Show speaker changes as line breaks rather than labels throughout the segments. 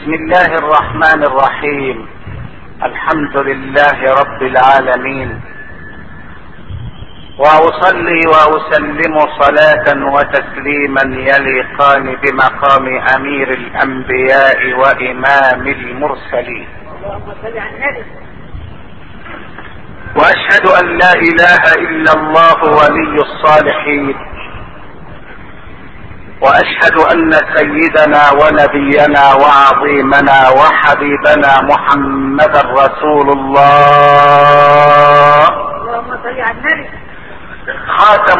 بسم الله الرحمن الرحيم الحمد لله رب العالمين واصلي واسلم صلاه وتسليما يليقان بمقام امير الانبياء وامام المرسلين
اللهم صل على النبي
واشهد ان لا اله الا الله ولي الصالحين واشهد ان سيدنا ونبينا وعظيمنا وحبيبنا محمدا رسول الله
اللهم صل على النبي
خاتم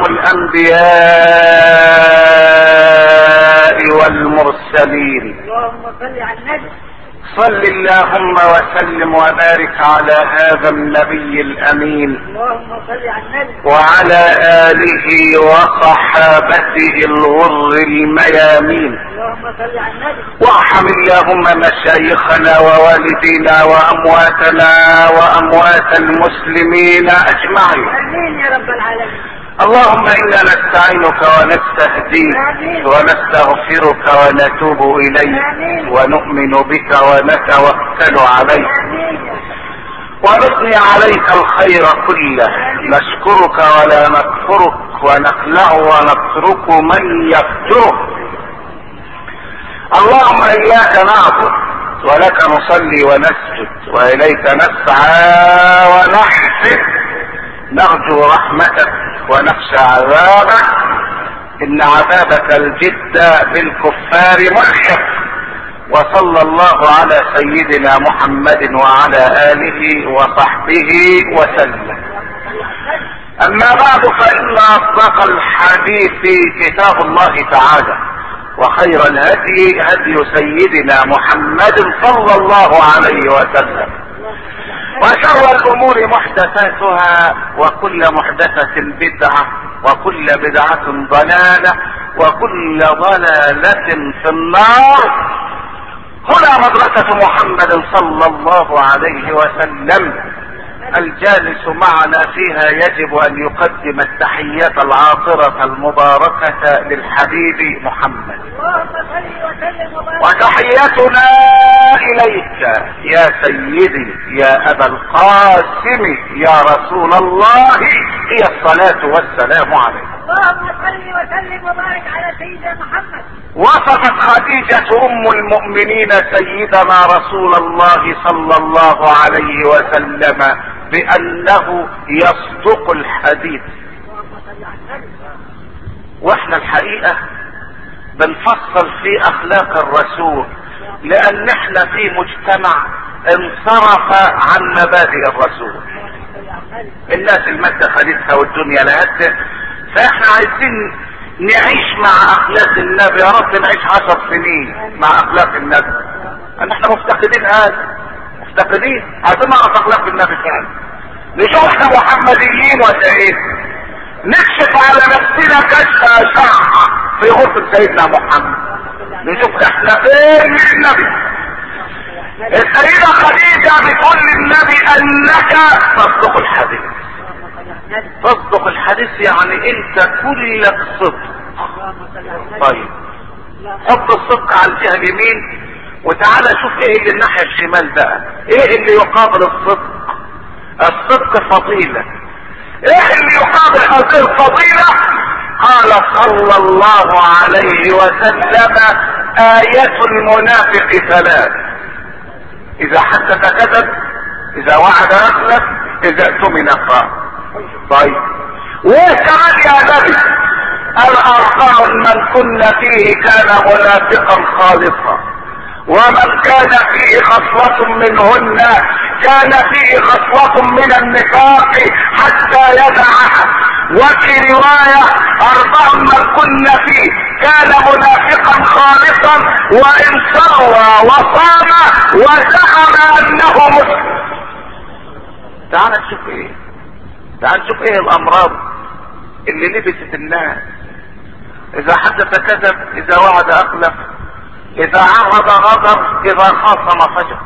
الانبياء والمرسلين
اللهم صل على النبي
صل اللهم وسلم وبارك على هذا النبي الامين
اللهم صل على النبي
وعلى اله وصحابته الغر الميامين
اللهم صل على النبي
وارحم اللهم مشايخنا ووالدينا وامواتنا واموات المسلمين اجمعين
امين يا رب العالمين
اللهم انا نستعينك ونستهديك ونستغفرك ونتوب اليك ونؤمن بك ونتوكل عليك
امين يا رب.
ونثني عليك الخير كله نشكرك ولا نكفرك ونخلع ونترك من يفجرك اللهم اياك نعبد ولك نصلي ونسجد واليك نسعى ونحسد نرجو رحمتك ونخشى عذابك ان عذابك الجد بالكفار ملحق وصلى الله على سيدنا محمد وعلى اله وصحبه وسلم اما بعد فان اصدق الحديث كتاب الله تعالى وخير الهدي هدي سيدنا محمد صلى الله عليه وسلم وشر الامور محدثاتها وكل محدثة بدعة وكل بدعة ضلالة وكل ضلالة في النار هنا مدرسة محمد صلى الله عليه وسلم الجالس معنا فيها يجب ان يقدم التحيات العاطرة المباركة للحبيب محمد
اللهم صل وسلم وبارك
وتحيتنا اليك يا سيدي يا ابا القاسم يا رسول الله هي الصلاة والسلام عليك
اللهم صل وسلم وبارك على سيدنا محمد
وصفت خديجة ام المؤمنين سيدنا رسول الله صلى الله عليه وسلم بانه يصدق الحديث
اللهم صل على النبي
واحنا الحقيقة بنفصل في اخلاق الرسول لان احنا في مجتمع انصرف عن مبادئ الرسول
اللهم صل على النبي
الناس المادة خدتها والدنيا لهتها فاحنا عايزين نعيش مع اخلاق النبي يا رب نعيش عشر سنين مع اخلاق النبي ان احنا مفتقدين هذا مفتقدين عايزين نعرف اخلاق النبي فعلا نشوف احنا محمديين ولا ايه نكشف على نفسنا كشف شرع في غرفة سيدنا محمد نشوف احنا فين من النبي السيدة خديجة بتقول للنبي انك تصدق الحديث
اللهم صل على النبي
تصدق الحديث يعني انت كلك صدق
اللهم صل على النبي
طيب حط الصدق على الجهة اليمين وتعالى شوف ايه اللي الناحية الشمال بقى ايه اللي يقابل الصدق الصدق فضيلة ايه اللي يقابل هذه الفضيلة قال صلى الله عليه وسلم آية المنافق ثلاث اذا حدث كذب اذا وعد اخلف اذا اؤتمن خان طيب وكمان يا نبي الاربع من كن فيه كان منافقا خالصا ومن كان فيه خصلة منهن كان فيه خصلة من النفاق حتى يدعها وفي رواية أربع من كن فيه كان منافقا خالصا وإن صلى وصام وزعم أنه مسلم تعال نشوف ايه تعال نشوف ايه الامراض اللي لبست الناس اذا حدث كذب اذا وعد اخلف اذا عرض غدر اذا خاصم فجر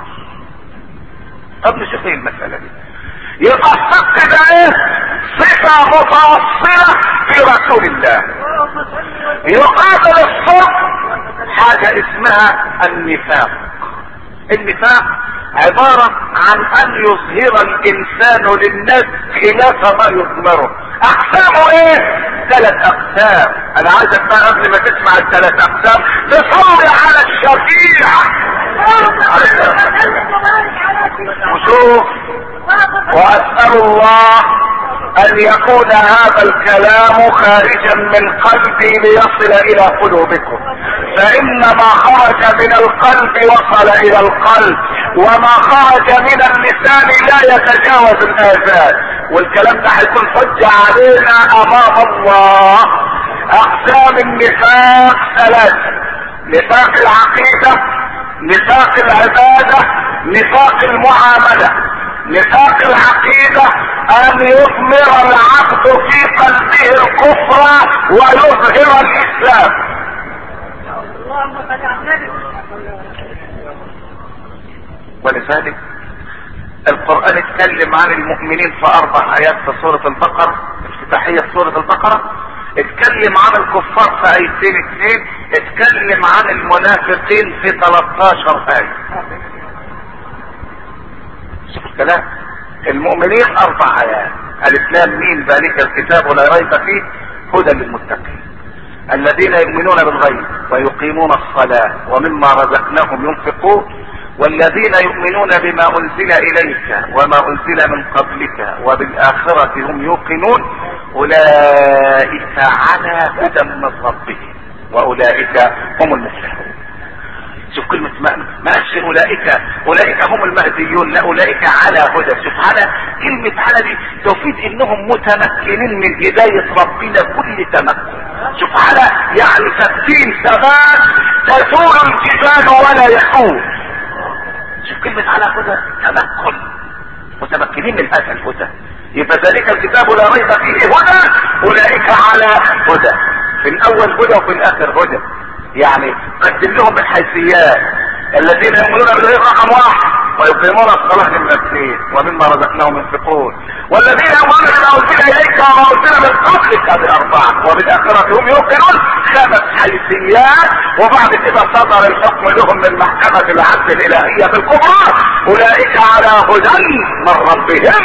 طب نشوف ايه المسألة دي يبقى الصدق ده ايه صفة متوصلة في رسول الله
اللهم صل وسلم
يقابل الصدق حاجة اسمها النفاق النفاق عبارة عن ان يظهر الانسان للناس خلاف ما يضمره اقسامه ايه ثلاث اقسام انا عايزك بقى قبل ما تسمع الثلاث اقسام تصلي على الشفيع وشوف واسأل الله ان يكون هذا الكلام خارجا من قلبي ليصل الى قلوبكم فان ما خرج من القلب وصل الى القلب وما خرج من اللسان لا يتجاوز الاذان والكلام ده هيكون حجة علينا امام الله اقسام النفاق ثلاثة نفاق العقيدة نفاق العبادة نفاق المعاملة نفاق العقيدة ان يثمر العبد في قلبه الكفر ويظهر الاسلام
اللهم صل على النبي
ولذلك القرآن اتكلم عن المؤمنين في اربع ايات في سورة البقرة افتتاحية سورة البقرة اتكلم عن الكفار في ايتين اثنين اتكلم عن المنافقين في 13 آية شوف الكلام المؤمنين اربع ايات الاسلام مين ذلك الكتاب لا ريب فيه هدى للمتقين الذين يؤمنون بالغيب ويقيمون الصلاة ومما رزقناهم ينفقون والذين يؤمنون بما انزل اليك وما انزل من قبلك وبالاخرة هم يوقنون اولئك على هدى من ربهم واولئك هم المفلحون شوف كلمة ما ما قالش اولئك اولئك هم المهديون لا اولئك على هدى شوف على كلمة على دي تفيد انهم متمكنين من هداية ربنا كل تمكن شوف على يعني ثابتين ثبات تزول الجبال ولا يحول شوف كلمة على هدى تمكن متمكنين من هذا الهدى يبقى ذلك الكتاب لا ريب فيه هدى اولئك على هدى في الاول هدى وفي الاخر هدى يعني قدم لهم الحيثيات الذين يؤمنون بالغيب رقم واحد ويقيمون الصلاة نمرة اثنين ومما رزقناهم ينفقون والذين يؤمنون بما انزل اليك وما انزل من قبلك هذه اربعة وبالاخرة هم يوقنون خمس حيثيات وبعد كده صدر الحكم لهم من محكمة العدل الالهية في الكبرى اولئك على هدى من ربهم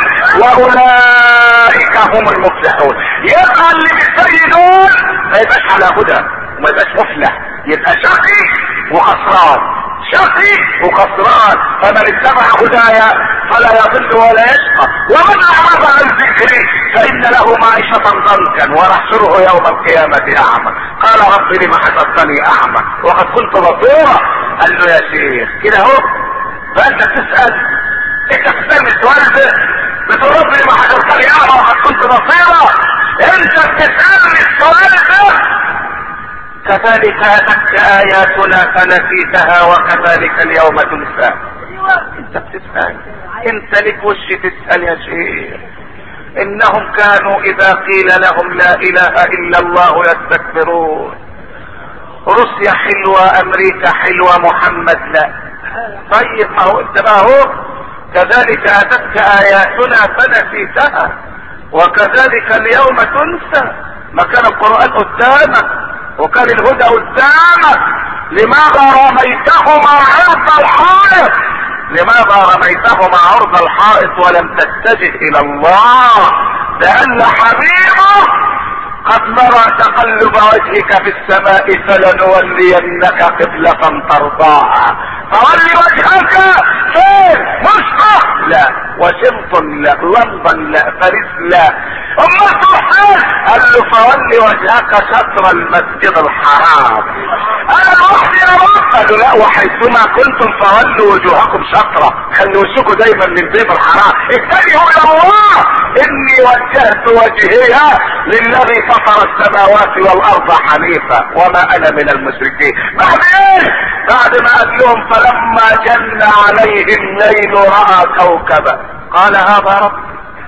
واولئك هم المفلحون يبقى اللي بالزي دول ما يبقاش على هدى وما يبقاش مفلح يبقى شقي وخسران شقي وخسران فمن اتبع هدايا فلا يضل ولا يشقى ومن اعرض عن ذكري فان له معيشة ضنكا ونحشره يوم القيامة اعمى قال رب لم حشرتني اعمى وقد كنت بصيرا قال له يا شيخ كده اهو فانت تسأل انت بتسألني السؤال ده بتقول رب لم حشرتني اعمى وقد كنت بصيرا انت بتسألني السؤال ده كذلك اتتك اياتنا فنسيتها وكذلك اليوم تنسى انت بتسأل انت لك وش تسأل يا شيخ انهم كانوا اذا قيل لهم لا اله الا الله يستكبرون روسيا حلوة امريكا حلوة محمد لا طيب ما هو انت ما هو كذلك اتتك اياتنا فنسيتها وكذلك اليوم تنسى ما كان القرآن قدامك وكان الهدى قدامك لماذا رميتهما عرض الحائط لماذا رميتهما عرض الحائط ولم تتجه الى الله لان حبيبه قد نرى تقلب وجهك في السماء فلنولينك قبلة ترضاها فولي وجهك فين مصر لا واشنطن لا لندن لا باريس لا اما تروح فين قال له فولي وجهك شطر المسجد الحرام انا لوحدي يا رب قال له لا وحيثما كنتم فولوا وجوهكم شطرة خلوا وشكوا دايما للبيت الحرام اتجهوا الى الله اني وجهت وجهي للذي فطر السماوات والارض حنيفا وما انا من المشركين بعد ايه بعد ما قال لهم فلما جن عليه الليل راى كوكبا قال هذا رب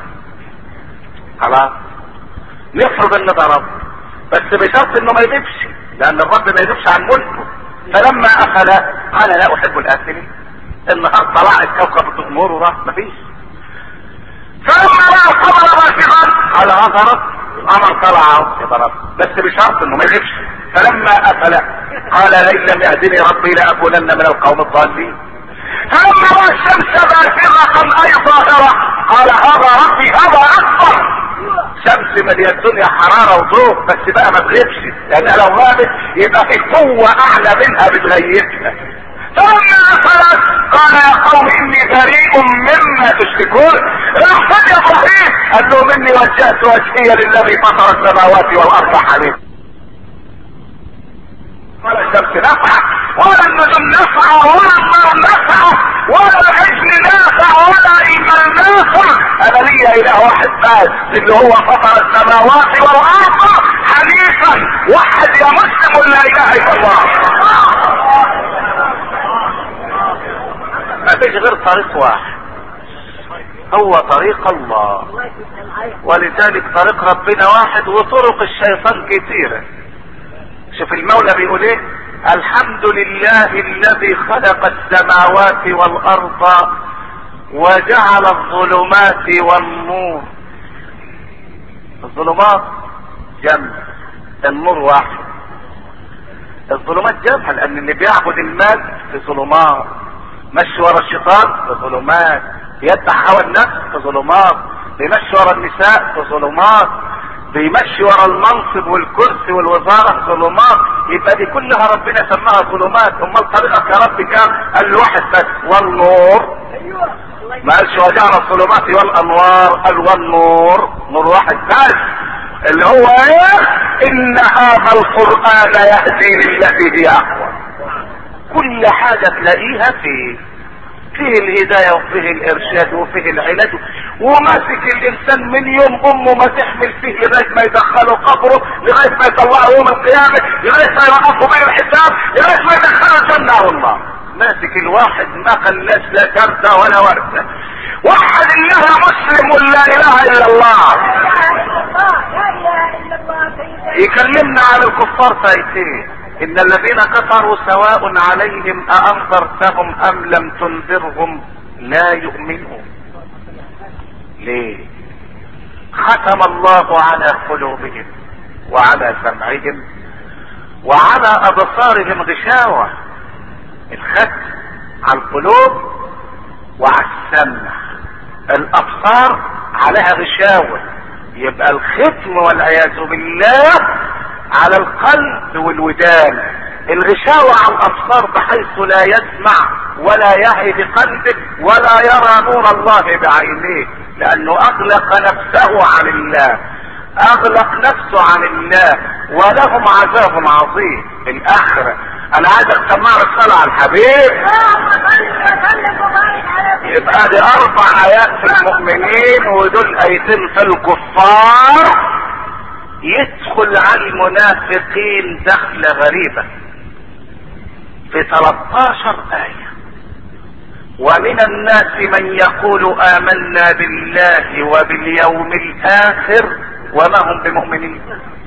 خلاص نفرض ان ده رب بس بشرط انه ما يغيبش لان الرب ما يغيبش عن ملكه فلما اخذ قال لا احب الافلين النهار طلع الكوكب تأمره راح مفيش فلما راى القمر باسقا قال هذا رب القمر طلع يا رب بس بشرط انه ما يغيبش فلما افل قال لئن لم يهدني ربي لاكونن من القوم الضالين فلما راى الشمس بازغه اي ظاهره قال هذا ربي هذا اكبر شمس مليان الدنيا حرارة وضوء بس بقى ما تغيبش لانها لو غابت يبقى في قوة اعلى منها بتغيبها فلما أفلت قال يا قوم اني بريء مما تشركون احسن يا ابراهيم قال له مني وجهت وجهي للذي فطر السماوات والارض حنيفا ولا الشمس نفع ولا النجوم نفع ولا النار نفع ولا العجل نافع ولا ايمان نافع انا لي اله واحد بس اللي هو فطر السماوات والارض حنيفا وحد يا مسلم لا اله الا الله ما فيش غير طريق واحد هو طريق الله ولذلك طريق ربنا واحد وطرق الشيطان كثيره شوف المولى بيقول ايه الحمد لله الذي خلق السماوات والارض وجعل الظلمات والنور الظلمات جمع النور واحد الظلمات جمع لان اللي بيعبد المال في ظلمات مشي ورا الشيطان في ظلمات يتبع هوى النفس في ظلمات بيمشي ورا النساء في ظلمات بيمشي ورا المنصب والكرسي والوزارة ظلمات يبقى دي كلها ربنا سماها ظلمات امال طريقك يا رب كام قال له واحد بس والنور ما قالش وجعل الظلمات والانوار قال والنور نور واحد بس اللي هو ايه ان هذا القرآن يهدي للتي هي اقوى كل حاجة تلاقيها فيه فيه الهداية وفيه الارشاد وفيه العلاج وماسك الانسان من يوم امه ما تحمل فيه لغاية ما يدخله قبره لغاية ما يطلعه يوم القيامة لغاية ما يوقفه بين الحساب لغاية ما يدخله الجنة والله ماسك الواحد ما خلاش لا كارتة ولا وردة وحد الله مسلم لا اله الا الله
لا اله الا الله سيدنا
يكلمنا عن الكفار فايتين ان الذين كفروا سواء عليهم اانذرتهم ام لم تنذرهم لا يؤمنون ليه ختم الله على قلوبهم وعلى سمعهم وعلى ابصارهم غشاوة الختم على القلوب وعلى السمع الابصار عليها غشاوة يبقى الختم والعياذ بالله على القلب والودان الغشاوة على الابصار بحيث لا يسمع ولا يعي بقلبه ولا يرى نور الله بعينيه لانه اغلق نفسه عن الله اغلق نفسه عن الله ولهم عذاب عظيم في الاخرة انا عايز اسمع الصلاة على الحبيب
اللهم صل وسلم وبارك على سيدنا
يبقى دي اربع ايات في المؤمنين ودول ايتين في الكفار يدخل على المنافقين دخلة غريبة في 13 آية ومن الناس من يقول آمنا بالله وباليوم الآخر وما هم بمؤمنين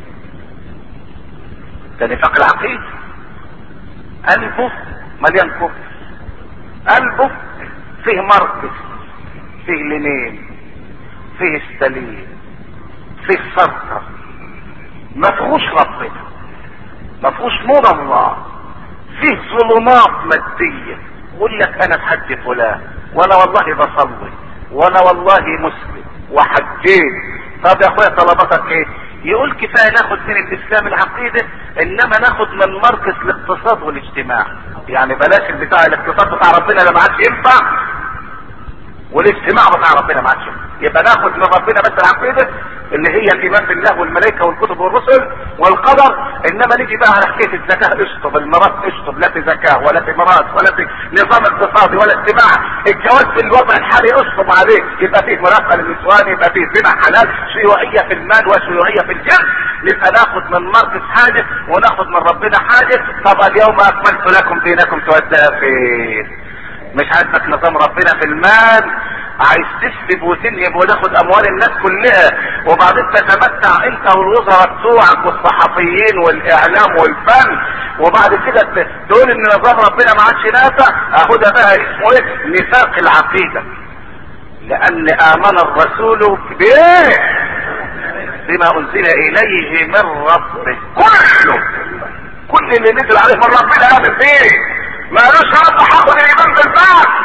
ده نفاق العقيدة قلبه مليان كفر قلبه فيه مركز فيه لينين فيه استليم فيه سرطة ما فيهوش ربنا ما فيهوش نور الله فيه ظلمات مادية يقول لك انا بحج فلان وانا والله بصلي وانا والله مسلم وحجيت طب يا اخويا طلباتك ايه يقول كفايه ناخد من الاسلام العقيده انما ناخد من مركز الاقتصاد والاجتماع يعني بلاش البتاع الاقتصاد بتاع ربنا اللي ما عادش ينفع والاجتماع بتاع ربنا ما عادش ينفع يبقى ناخد من ربنا بس العقيده اللي هي الايمان بالله والملائكه والكتب والرسل والقدر انما نيجي بقى على حكايه الزكاه اشطب الميراث اشطب لا في زكاه ولا في ميراث ولا في نظام اقتصادي ولا اجتماع الجواز في الوضع الحالي اشطب عليه يبقى فيه مرافقه للنسوان يبقى فيه زنا حلال شيوعيه في المال وشيوعيه في الجنس نبقى ناخد من مركز حاجه وناخد من ربنا حاجه طب اليوم اكملت لكم دينكم توديها فين مش عاجبك نظام ربنا في المال عايز تسلب وتنهب وتاخد اموال الناس كلها وبعدين تتمتع انت والوزراء بتوعك والصحفيين والاعلام والفن وبعد كده ت- تقول ان نظام ربنا ما عادش نافع اهو ده بقى اسمه ايه نفاق العقيده لان امن الرسول بايه بما انزل اليه من ربه كله كل اللي نزل عليه من ربنا امن بيه ما قالوش يا رب هاخد الايمان بالبعض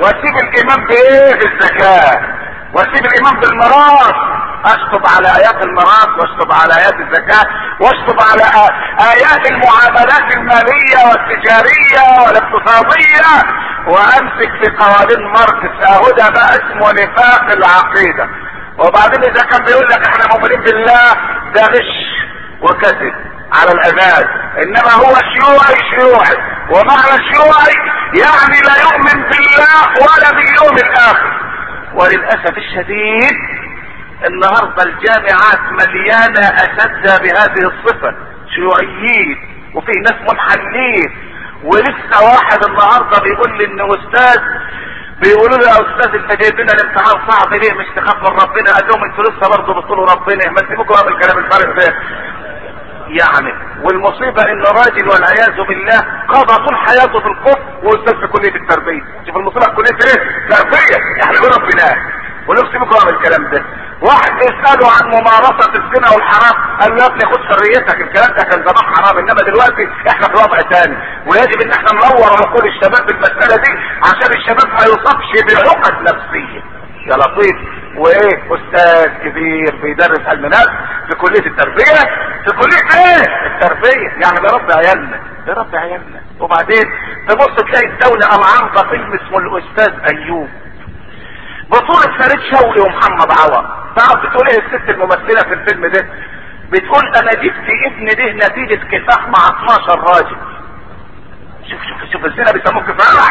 واسيب الايمان بايه بالزكاة واسيب الايمان بالميراث اشطب على ايات الميراث واشطب على ايات الزكاة واشطب على ايات المعاملات المالية والتجارية والاقتصادية وامسك في قوانين ماركس اهدى بقى اسمه نفاق العقيدة وبعدين اذا كان بيقول لك احنا مؤمنين بالله ده غش وكذب على الاذان انما هو شيوعي شيوعي ومعنى شيوعي يعني لا يؤمن بالله ولا باليوم الاخر وللاسف الشديد النهارده الجامعات مليانه اساتذه بهذه الصفه شيوعيين وفي ناس منحلين ولسه واحد النهارده بيقول لي ان استاذ بيقولوا له يا استاذ انت جايب لنا الامتحان صعب ليه مش تخاف من ربنا قال لهم انتوا لسه برضه بتقولوا ربنا ما تسيبوكوا بقى بالكلام الفارغ ده يعني والمصيبة ان راجل والعياذ بالله قضى طول حياته في الكفر واستاذ في كلية التربية شوف المصيبة في كلية ايه تربية احنا بنقول ربنا ونفسي بكم الكلام ده واحد بيسأله عن ممارسة الزنا والحرام قال له يا ابني خد حريتك الكلام ده كان زمان حرام انما دلوقتي احنا في وضع ثاني ويجب ان احنا ننور عقول الشباب بالمسألة دي عشان الشباب ما يصابش بعقد نفسية يا لطيف وايه استاذ كبير بيدرس علم نفس في كلية التربية في كلية ايه التربية يعني بيربي عيالنا بيربي عيالنا وبعدين تبص تلاقي الدولة قام عامضة فيلم اسمه الاستاذ ايوب بطولة فريد شوقي ومحمد عوض تعرف بتقول ايه الست الممثلة في الفيلم ده بتقول انا جبت ابن ده نتيجة كفاح مع 12 راجل شوف شوف شوف الزنا بيسموه كفاح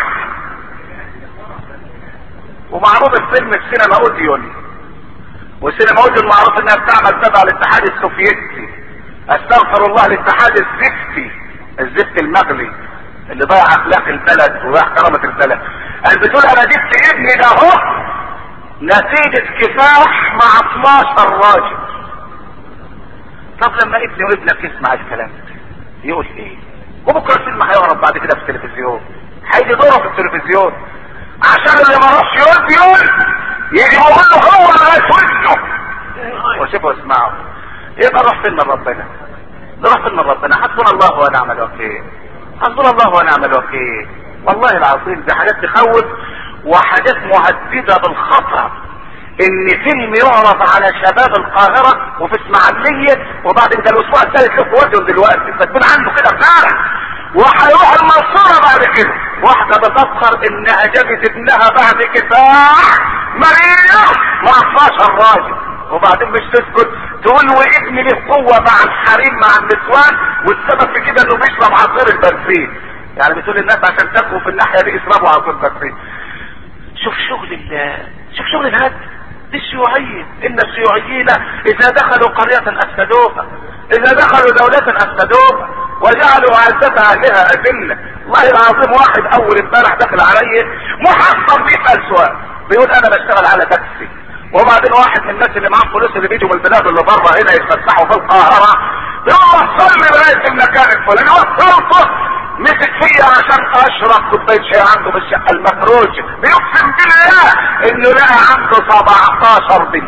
ومعروض الفيلم في سينما اوديون وسينما اوديون معروف انها بتعمل تبع الاتحاد السوفيتي استغفر الله الاتحاد الزفتي الزفت المغلي اللي ضيع اخلاق البلد وضيع كرامة البلد قال بتقول انا جبت ابني ده اهو نتيجة كفاح مع 12 راجل طب لما ابني وابنك يسمع الكلام ده يقول ايه وبكره الفيلم هيعرض بعد كده في التلفزيون هيجي دوره في التلفزيون عشان اللي ما راحش يقول يقول يجي يقول له هو لغايه وشه وشوفوا اسمعوا يبقى نروح فين من ربنا نروح فين من ربنا حسبنا الله ونعم الوكيل حسبنا الله ونعم الوكيل والله العظيم دي حاجات تخوف وحاجات مهددة بالخطر ان فيلم يعرض على شباب القاهرة وفي اسماعيلية وبعد كده الاسبوع الثالث له وجهه دلوقتي فتكون عنده كده امبارح وهيروح المنصورة بعد كده واحدة بتفخر انها جابت ابنها بعد كفاح مريض مع 12 راجل وبعدين مش تسكت تقول وابني له قوة مع الحريم مع النسوان والسبب في كده انه بيشرب عصير البنزين يعني بتقول الناس عشان تكفوا في الناحية دي يشربوا عصير بنزين شوف شغل الله شوف شغل الهد دي الشيوعية ان الشيوعيين اذا دخلوا قرية افسدوها اذا دخلوا دولة افسدوها وجعلوا عزة اهلها اذلة والله العظيم واحد اول امبارح دخل علي محصن بيسأل سؤال بيقول انا بشتغل على تاكسي وبعدين واحد من الناس اللي معاهم فلوس اللي بيجوا من البلاد اللي بره هنا يتفسحوا في القاهرة يقول وصلني لغاية المكان الفلاني وصلته مسك فيا عشان اشرب كوبايه شاي عنده بالشقه المفروج بيقسم بالله انه لقى عنده 17 بنت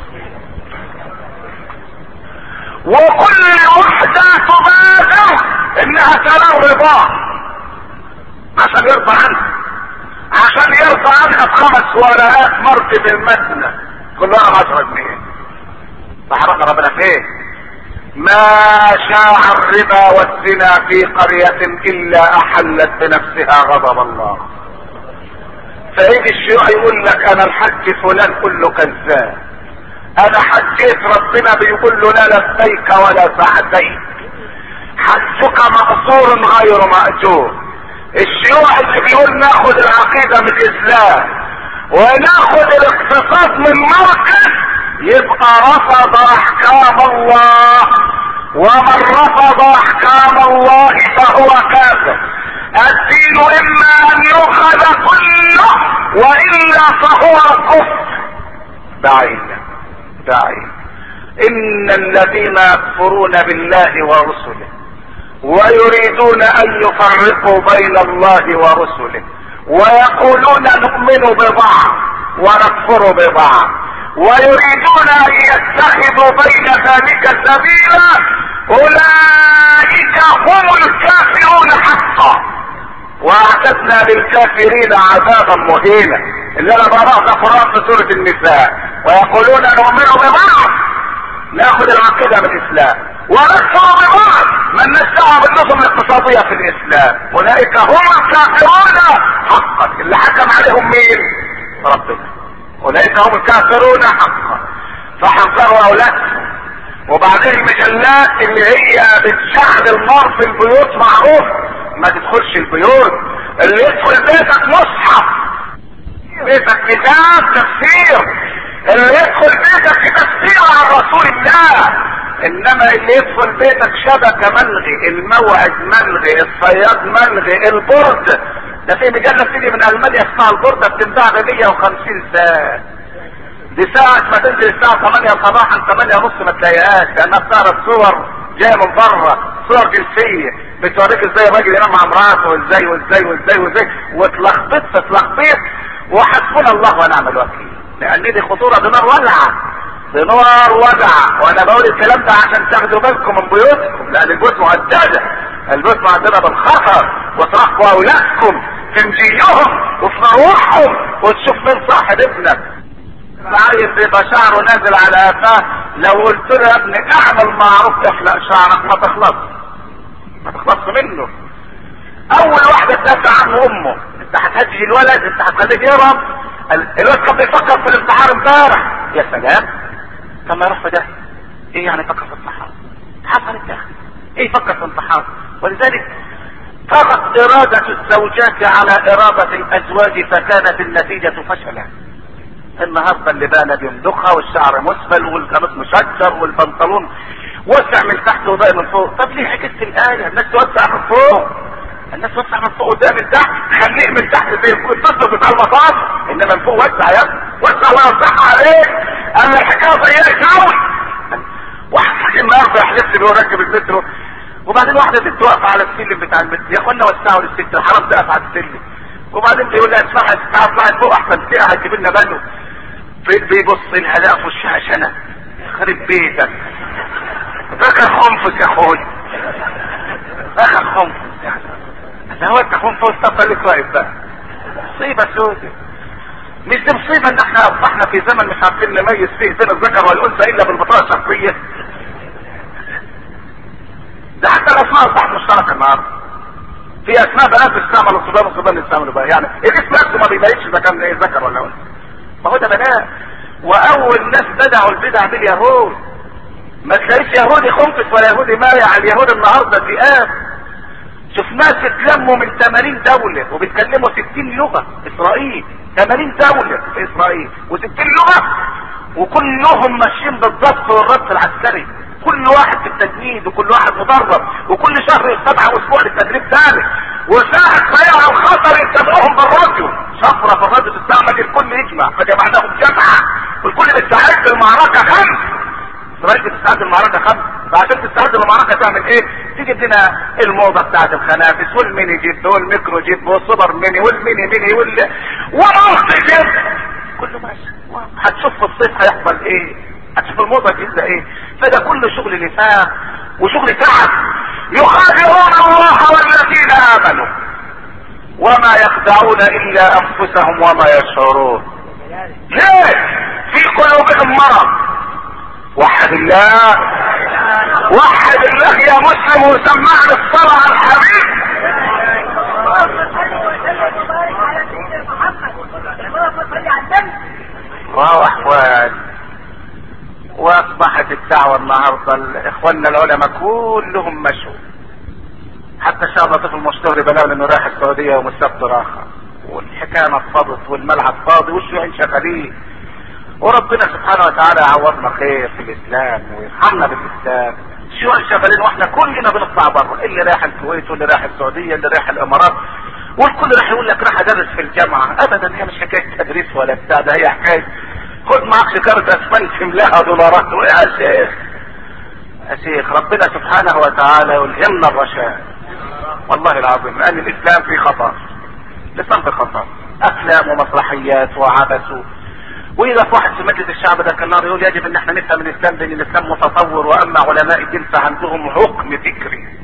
وكل واحدة تبادر انها تنام رضاه عشان يرضى عنها عشان يرضى عنها بخمس ورقات مركب المدنة كلها عشرة جنيه فحرقنا ربنا فين ما شاع الربا والزنا في قرية الا احلت بنفسها غضب الله فيجي الشيوعي يقول لك انا الحج فلان كله كذاب انا حجيت ربنا بيقول له لا لبيك ولا سعديك حجك مقصور غير مأجور الشيوعي اللي بيقول ناخد العقيدة من الاسلام وناخد الاقتصاد من مركز يبقى رفض احكام الله ومن رفض احكام الله فهو كافر الدين اما ان يؤخذ كله والا فهو كفر بعيدا بعيد ان الذين يكفرون بالله ورسله ويريدون ان يفرقوا بين الله ورسله ويقولون نؤمن ببعض ونكفر ببعض ويريدون ان يتخذوا بين ذلك سبيلا اولئك هم الكافرون حقا واعتدنا للكافرين عذابا مهينا اللي انا بقرا ده قران في سوره النساء ويقولون نؤمن ببعض ناخذ العقيده من الاسلام ونكفر ببعض من نشتغل بالنظم الاقتصاديه في الاسلام اولئك هم الكافرون حقا اللي حكم عليهم مين ربنا اولئك هم الكافرون حقا فحذروا اولادهم وبعدين المجلات اللي هي بتشعل النار في البيوت معروف ما تدخلش البيوت اللي يدخل بيتك مصحف بيتك كتاب تفسير اللي يدخل بيتك تفسير عن رسول الله انما اللي يدخل بيتك شبكه ملغي الموعد ملغي الصياد ملغي البرد ده في مجله بتيجي من المانيا اسمها البرده بتنباع ب 150 ساعه دي ساعة ما تنزل الساعة 8 صباحا 8 ونص ما تلاقيهاش لانها بتعرض صور جاية من بره صور جنسية بتوريك ازاي الراجل ينام مع مراته وازاي وازاي وازاي وازاي وتلخبط تلخبط وحسبنا الله ونعم الوكيل لان دي خطورة دي نار ولعة دي نار ولعة وانا بقول الكلام ده عشان تاخدوا بالكم من بيوتكم لان البيوت مهددة البيوت مهددة بالخطر وترحبوا اولادكم في مجيهم وفي مروحهم وتشوف مين صاحب ابنك العيل بيبقى شعره نازل على قفاه لو قلت له يا ابني اعمل معروف احلق شعرك ما تخلص ما تخلص منه اول واحده تدافع عنه امه انت هتهدي الولد انت هتخليه يهرب الولد كان بيفكر في الانتحار امبارح يا سلام طب ما يروح في ده ايه يعني يفكر في الانتحار حصلت يا اخي ايه يفكر في الانتحار ولذلك طغت إرادة الزوجات على إرادة الأزواج فكانت النتيجة فشلا النهارده اللي بقى بيمدخها والشعر مسفل والقميص مشجر والبنطلون وسع من تحت وضيق من فوق طب ليه عكست الايه الناس توسع من فوق الناس توسع من فوق وده من تحت خليه من تحت زي الطفل بتاع المطاف انما من فوق وسع يا ابني وسع الله يفتحها عليك قال الحكايه ضيقت قوي واحد حكيم النهارده يحلف لي بيركب المترو وبعدين واحده ست واقفه على السلم بتاع المترو يا اخوانا وسعوا للست الحرام تقف على السلم وبعدين بيقول لها اسمعي اسمعي اطلعي فوق احسن تلاقيها هتجيب لنا بنو بيبص لها لا في وشها شنب خرب بيتك فاكر خنفس يا اخوي فاكر خنفس يعني ده هو انت خنفس طب خليك واقف بقى مصيبه سودة مش دي مصيبه ان احنا اصبحنا في زمن مش عارفين نميز فيه بين الذكر والانثى الا بالبطاقه الشخصيه ده حتى الاسماء اصبحت مشتركه النهارده في اسماء بنات بتستعمل الصبيان والصبيان يستعملوا بقى يعني الاسم نفسه ما بيبينش اذا كان ايه ذكر ولا انثى ما هو ده بنات واول ناس بدعوا البدع باليهود ما تلاقيش يهودي خنفس ولا يهودي مايع اليهود النهارده ذئاب شوف ناس اتلموا من 80 دولة وبيتكلموا 60 لغة اسرائيل 80 دولة في اسرائيل و60 لغة وكلهم ماشيين بالضبط والربط العسكري كل واحد في التجنيد وكل واحد مدرب وكل شهر يستدعى اسبوع للتدريب ثالث وساعة ما يعلم خطر يتبعوهم بالراديو شفرة في الراديو تستعمل الكل يجمع فجمعناهم جمعة والكل بيستعد المعركة خمس اسرائيل بتستعد المعركة خمس فعشان تستعد المعركة تعمل ايه؟ تجيب لنا الموضة بتاعت الخنافس والميني جيب والميكرو جيب والسوبر ميني والميني ميني وال والارض جيب كله ماشي هتشوف في الصيف هيحصل ايه؟ هتشوف الموضة جديدة ايه؟ فده كله شغل نفاق وشغل تعب يخادعون الله والذين امنوا وما يخدعون الا انفسهم وما يشعرون ليه في قلوبهم مرض وحد الله وحد الله يا مسلم وسمعنا الصلاة على الحبيب الله احوال واصبحت الدعوة النهاردة اخواننا العلماء كلهم مشوا حتى شاء الله طفل مشتهر بلاغ انه رايح السعودية يوم السبت راخة والحكاية نفضت والملعب فاضي والشيوعين شغالين وربنا سبحانه وتعالى يعوضنا خير في الاسلام ويرحمنا بالاسلام الشيوعين شغالين واحنا كلنا بنطلع بره اللي رايح الكويت واللي رايح السعودية اللي رايح الامارات والكل راح يقول لك راح ادرس في الجامعة ابدا هي مش حكاية تدريس ولا بتاع ده هي حكاية خد معك شكارة اسفنت املاها دولارات يا شيخ يا شيخ ربنا سبحانه وتعالى يلهمنا الرشاد والله العظيم لان الاسلام في خطر الاسلام في خطر افلام ومسرحيات وعبث واذا في واحد في مجلس الشعب ده كان يقول يجب ان احنا نفهم الاسلام لان الاسلام متطور واما علماء الدين فعندهم حكم فكري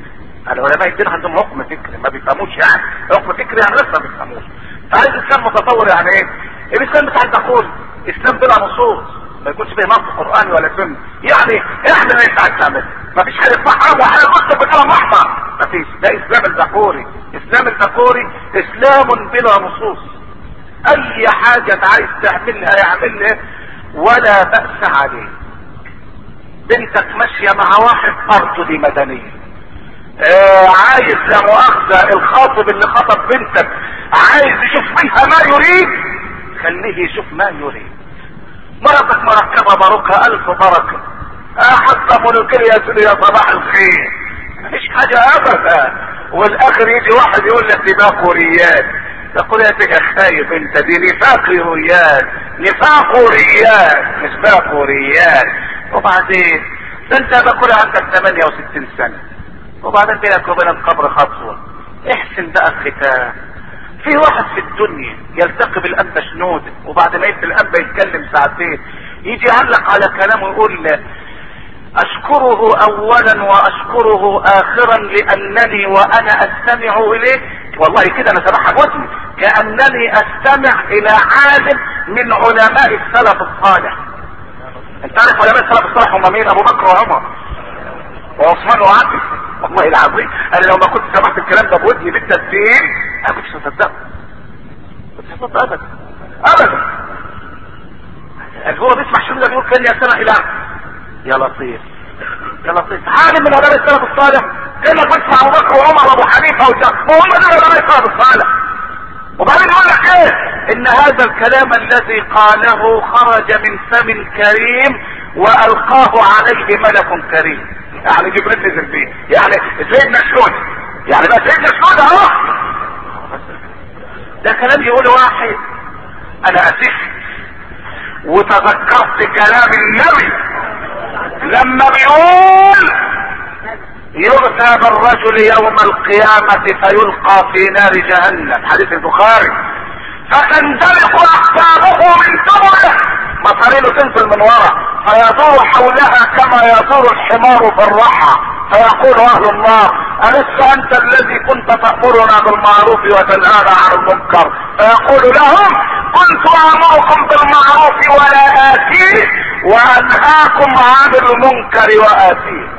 العلماء الدين عندهم حكم فكري ما بيفهموش يعني حكم فكري يعني لسه ما بيفهموش فعايز الاسلام متطور يعني ايه الاسلام بتاع تقول اسلام بلا نصوص ما يكونش فيه نص قراني ولا سنه يعني احنا ما ينفعش نعمل ما فيش حاجه اسمها حرام وحاجه مسلم بكلام احمر ما فيش ده اسلام البخوري اسلام البخوري اسلام بلا نصوص اي حاجه عايز تعملها يعملها ولا بأس عليه بنتك ماشيه مع واحد ارضه دي مدنيه آه عايز لا مؤاخذة الخاطب اللي خطب بنتك عايز يشوف منها ما يريد خليه يشوف ما يريد مرتك مركبة باروكها الف بركة آه حتى ملوكية يا سيدي يا صباح الخير مفيش حاجة ابدا والاخر يجي واحد يقول لك دي باكوريات تقول يا سيدي خايف انت دي نفاقيات نفاقوريات مش باكوريات وبعدين ده انت باكوري عندك 68 سنة وبعدين بينك وبين القبر خطوة احسن بقى الختام في واحد في الدنيا يلتقي بالأنبا شنودة وبعد ما يبقى الأنبا يتكلم ساعتين يجي يعلق على كلامه يقول أشكره أولا وأشكره آخرا لأنني وأنا أستمع إليه والله كده أنا سامعها بودني كأنني أستمع إلى عالم من علماء السلف الصالح أنت عارف علماء السلف الصالح هم مين؟ أبو بكر وعمر وعثمان وعلي والله العظيم انا لو ما كنت سمعت الكلام ده بودني بالتدبير انا كنتش هصدقه كنتش هصدقه ابدا ابدا هو بيسمع شنو ده بيقول كان يستمع الى يا لطيف يا لطيف عالم من علماء السلف الصالح كان لك بتسمع ابو بكر وعمر وابو حنيفه وجاب وهم دول علماء السلف الصالح وبعدين يقول لك ايه ان هذا الكلام الذي قاله خرج من فم كريم والقاه عليه ملك كريم يعني جبريل نزل فيه يعني سيدنا شهود يعني بقى سيدنا شهود اهو ده كلام يقول واحد انا اسف وتذكرت كلام النبي لما بيقول يؤتى بالرجل يوم القيامة فيلقى في نار جهنم حديث البخاري فتندلق اقطابه من دبره مصارينه تنزل من ورا فيدور حولها كما يدور الحمار في الرحى فيقول اهل النار ألست انت الذي كنت تأمرنا بالمعروف وتنهانا عن المنكر فيقول لهم كنت امركم بالمعروف ولا اتيه وانهاكم عن المنكر واتيه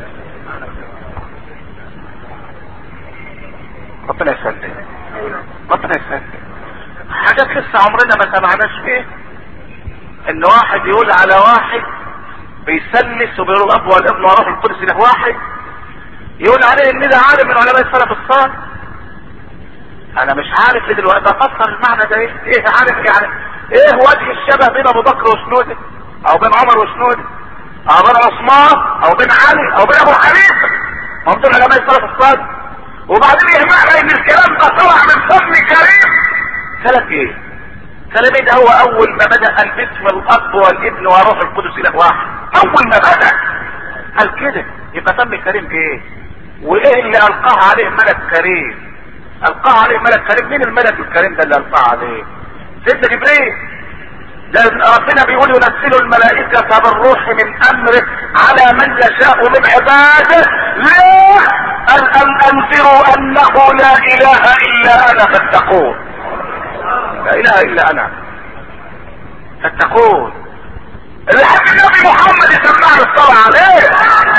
ربنا يسلم ربنا يسلم حاجات لسه عمرنا ما سمعناش فيه ان واحد يقول على واحد بيسلس وبيقول الاب والابن وروح القدس له واحد يقول عليه ان ده عالم من علماء السلف الصالح انا مش عارف ليه دلوقتي افسر المعنى ده ايه ايه عارف يعني ايه وجه الشبه بين ابو بكر وشنودة او بين عمر وشنودة او بين عثمان او بين علي او بين ابو حنيفه هم دول علماء السلف الصالح وبعدين يهمنا ان الكلام ده طلع من فم كريم كلام ايه كلام ايه ده هو اول ما بدأ الاسم الاب والابن وروح القدس اله واحد اول ما بدأ قال كده يبقى فم كريم ايه وايه اللي القاه عليه ملك كريم القاه عليه ملك كريم مين الملك الكريم ده اللي القاه عليه سيدنا جبريل ده ربنا بيقول ينزل الملائكة بالروح من امره على من يشاء من عباده ليه قال ان انذروا انه لا اله الا انا فاتقون لا اله الا انا فاتقون اللي حب النبي محمد يسمعنا الصلاة عليه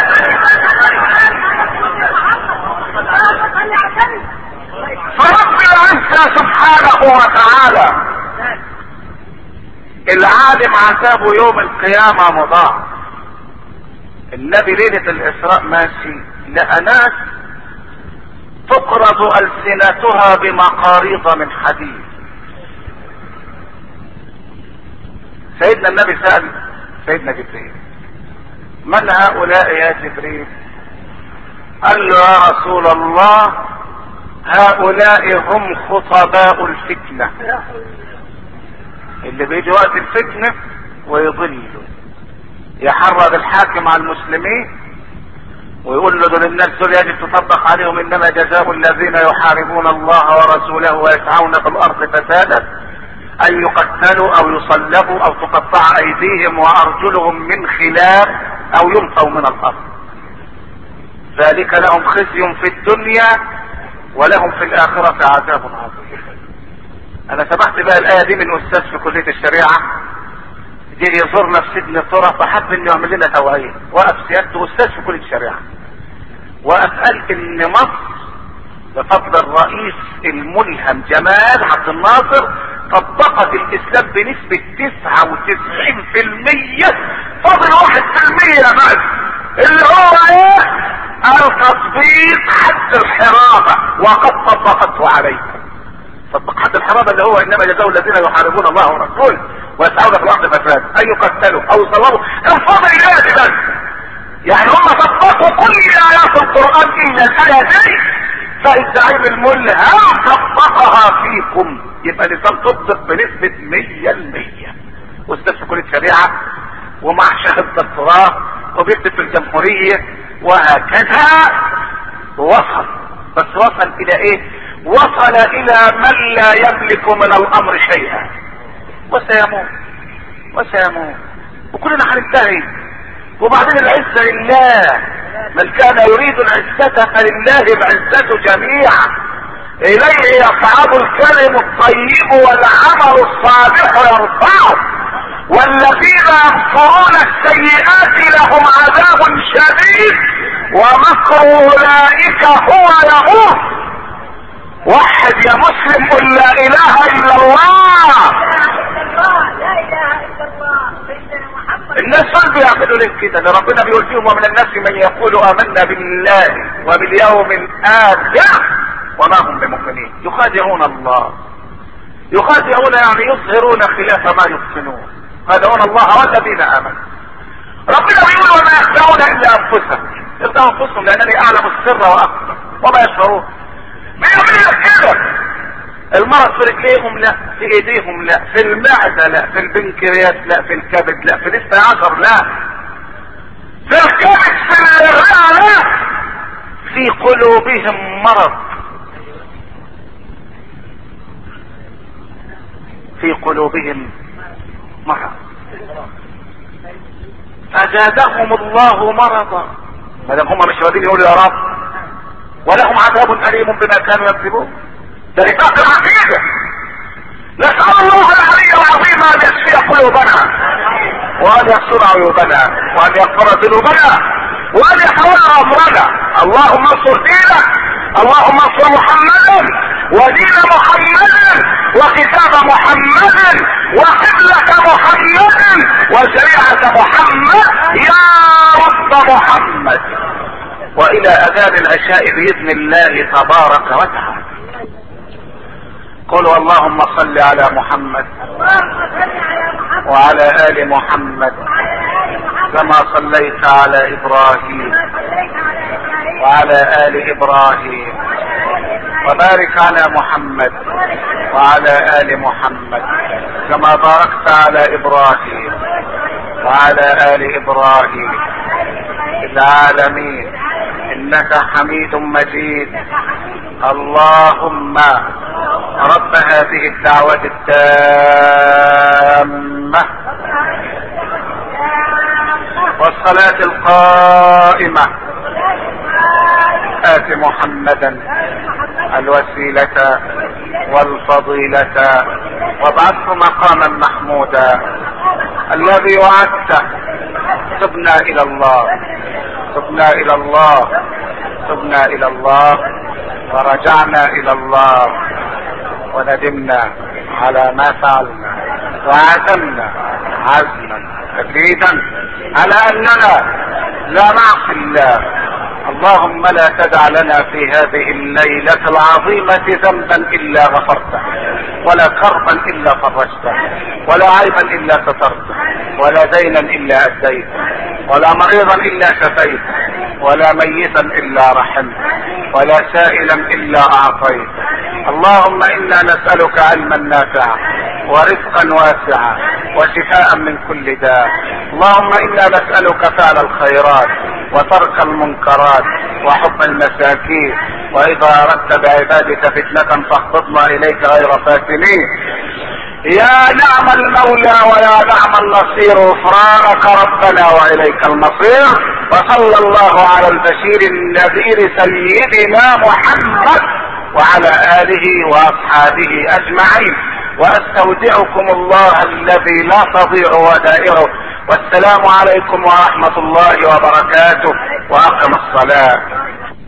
فرب العزة سبحانه وتعالى العالم عذابه يوم القيامة مضاعف النبي ليلة الاسراء ماشي لقى ناس تقرض السنتها بمقاريض من حديد سيدنا النبي سأل سيدنا جبريل من هؤلاء يا جبريل قال له يا رسول الله هؤلاء هم خطباء الفتنة اللي بيجي وقت الفتنة ويضلوا يحرض الحاكم على المسلمين ويقول له دول الناس دول يجب تطبق عليهم انما جزاء الذين يحاربون الله ورسوله ويسعون في الارض فسادا ان يقتلوا او يصلبوا او تقطع ايديهم وارجلهم من خلاف او يلقوا من الارض ذلك لهم خزي في الدنيا ولهم في الآخرة عذاب عظيم أنا سمعت بقى الآية دي من أستاذ في كلية الشريعة جه يزورنا في سجن طرة فحب إنه يعمل لنا توعية وقف سيادته أستاذ في كلية الشريعة وقف قال إن مصر بفضل الرئيس الملهم جمال عبد الناصر طبقت الاسلام بنسبة 99% فاضل 1% بس اللي هو ايه التطبيق حد الحرابة وقد طبقته عليكم طبق حد الحرابة اللي هو انما جزاء الذين يحاربون الله ورسوله ويسعون في الارض فساد ان يقتلوا او يصلبوا الفاضل الايه بس يعني هم طبقوا كل ايات القرآن الا الايه دي فالزعيم الملهم طبقها فيكم يبقى الانسان تطبق بنسبة مية المية استاذ في كلية شريعة ومع شهادة دكتوراه وبيكتب في الجمهورية وهكذا وصل بس وصل الى ايه وصل الى من لا يملك من الامر شيئا وسيموت وسيموت وكلنا هننتهي وبعدين العزة لله من كان يريد العزة فلله العزة جميعا اليه يصعد الكلم الطيب والعمل الصالح يرفعه والذين يمكرون السيئات لهم عذاب شديد ومكر اولئك هو يموت وحد يا مسلم قل لا اله الا الله
لا اله الا الله سيدنا محمد
الناس دول بيعملوا ليه كده ده ربنا بيقول فيهم ومن الناس من يقول امنا بالله وباليوم الاخر وما هم بمؤمنين يخادعون الله يخادعون يعني يظهرون خلاف ما يحسنون يخادعون الله والذين امنوا ربنا بيقول وما يخدعون الا انفسهم يخدعون انفسهم لانني اعلم السر واخفى وما يشعرون بيعملوا كده المرض في رجليهم لا في ايديهم لا في المعدة لا في البنكرياس لا في الكبد لا في الاثنى عشر لا في الكبد في الرئة لا في قلوبهم مرض في قلوبهم مرض فزادهم الله مرضا ما دام هم مش راضيين يقولوا يا رب ولهم عذاب اليم بما كانوا يكذبون ده نفاق العقيده نسال الله العلي العظيم ان يشفي قلوبنا وان يستر عيوبنا وان يغفر ذنوبنا وان يتولى امرنا اللهم انصر دينك اللهم انصر محمدا ودين محمد وكتاب محمد وقبلة محمد وشريعة محمد يا رب محمد والى اذان العشاء باذن الله تبارك وتعالى قولوا اللهم صل على محمد
اللهم صل على محمد
وعلى ال محمد
وعلى ال محمد
كما صليت على ابراهيم
كما صليت على ابراهيم
وعلى ال ابراهيم
وعلى ال ابراهيم
وبارك على محمد
وبارك على
وعلى ال محمد كما باركت على ابراهيم وعلى ال ابراهيم في العالمين انك حميد مجيد اللهم رب هذه الدعوة التامة والصلاة القائمة آت محمدا الوسيلة والفضيلة وابعثه مقاما محمودا الذي وعدته تبنا الى الله تبنا الى الله تبنا الى الله ورجعنا الى الله وندمنا على ما فعلنا وعزمنا عزما تجريدا على اننا لا نعصي الله اللهم لا تدع لنا في هذه الليلة العظيمة ذنبا الا غفرته ولا كربا الا فرجته ولا عيبا الا سترته ولا دينا الا اديته ولا مريضا الا شفيته ولا ميتا الا رحمته ولا سائلا الا اعطيته اللهم انا نسألك علما نافعا ورزقا واسعا وشفاء من كل داء اللهم انا نسألك فعل الخيرات وترك المنكرات وحب المساكين واذا اردت بعبادك فتنة فاخفضنا اليك غير فاتنين يا نعم المولى ويا نعم النصير غفرانك ربنا واليك المصير وصلى الله على البشير النذير سيدنا محمد وعلى اله واصحابه اجمعين واستودعكم الله الذي لا تضيع ودائره والسلام عليكم ورحمة الله وبركاته واقم الصلاة